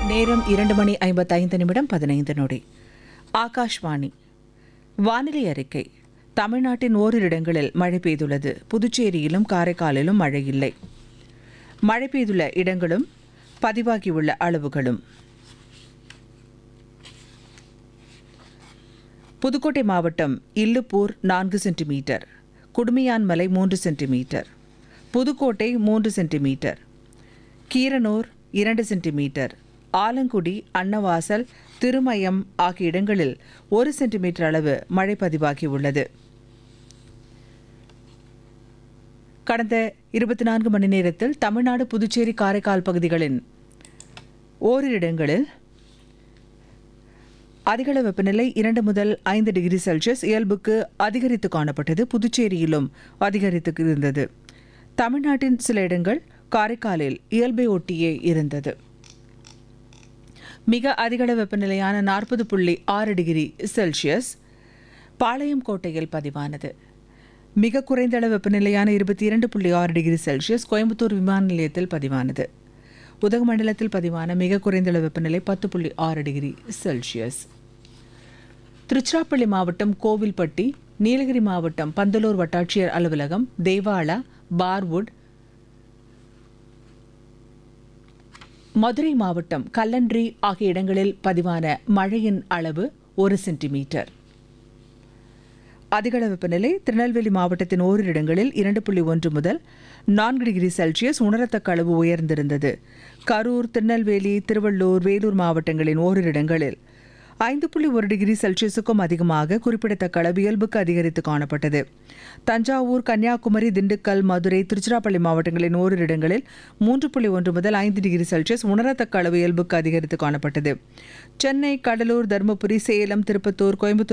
நேரம் இரண்டு மணி ஐம்பத்தைந்து நிமிடம் பதினைந்து நொடி ஆகாஷ்வாணி வானிலை அறிக்கை தமிழ்நாட்டின் ஓரிரு இடங்களில் மழை பெய்துள்ளது புதுச்சேரியிலும் காரைக்காலிலும் மழை இல்லை மழை பெய்துள்ள இடங்களும் பதிவாகியுள்ள அளவுகளும் புதுக்கோட்டை மாவட்டம் இல்லுப்பூர் நான்கு சென்டிமீட்டர் குடுமியான்மலை மூன்று சென்டிமீட்டர் புதுக்கோட்டை மூன்று சென்டிமீட்டர் கீரனூர் இரண்டு சென்டிமீட்டர் ஆலங்குடி அன்னவாசல் திருமயம் ஆகிய இடங்களில் ஒரு சென்டிமீட்டர் அளவு மழை பதிவாகியுள்ளது கடந்த இருபத்தி நான்கு மணி நேரத்தில் தமிழ்நாடு புதுச்சேரி காரைக்கால் பகுதிகளின் ஓரிரு இடங்களில் அதிகள வெப்பநிலை இரண்டு முதல் ஐந்து டிகிரி செல்சியஸ் இயல்புக்கு அதிகரித்து காணப்பட்டது புதுச்சேரியிலும் அதிகரித்து இருந்தது தமிழ்நாட்டின் சில இடங்கள் காரைக்காலில் இயல்பை ஒட்டியே இருந்தது மிக அதிகள வெப்பநிலையான நாற்பது புள்ளி ஆறு டிகிரி செல்சியஸ் பாளையம் கோட்டையில் பதிவானது மிக குறைந்த அளவு வெப்பநிலையான இருபத்தி இரண்டு புள்ளி ஆறு டிகிரி செல்சியஸ் கோயம்புத்தூர் விமான நிலையத்தில் பதிவானது உதகமண்டலத்தில் பதிவான மிக குறைந்த அளவு வெப்பநிலை பத்து புள்ளி ஆறு டிகிரி செல்சியஸ் திருச்சிராப்பள்ளி மாவட்டம் கோவில்பட்டி நீலகிரி மாவட்டம் பந்தலூர் வட்டாட்சியர் அலுவலகம் தேவாலா பார்வுட் மதுரை மாவட்டம் கல்லன்றி ஆகிய இடங்களில் பதிவான மழையின் அளவு ஒரு சென்டிமீட்டர் அதிகள வெப்பநிலை திருநெல்வேலி மாவட்டத்தின் ஓரிரு இடங்களில் இரண்டு புள்ளி ஒன்று முதல் நான்கு டிகிரி செல்சியஸ் உணரத்தக்க அளவு உயர்ந்திருந்தது கரூர் திருநெல்வேலி திருவள்ளூர் வேலூர் மாவட்டங்களின் ஓரிரு இடங்களில் ஐந்து புள்ளி ஒரு டிகிரி செல்சியஸுக்கும் அதிகமாக குறிப்பிடத்தக்க அளவு இயல்புக்கு அதிகரித்து காணப்பட்டது தஞ்சாவூர் கன்னியாகுமரி திண்டுக்கல் மதுரை திருச்சிராப்பள்ளி மாவட்டங்களின் ஓரிரு இடங்களில் மூன்று புள்ளி ஒன்று முதல் ஐந்து டிகிரி செல்சியஸ் உணரத்தக்க அளவு இயல்புக்கு அதிகரித்து காணப்பட்டது சென்னை கடலூர் தருமபுரி சேலம் திருப்பத்தூர் கோயம்புத்தூர்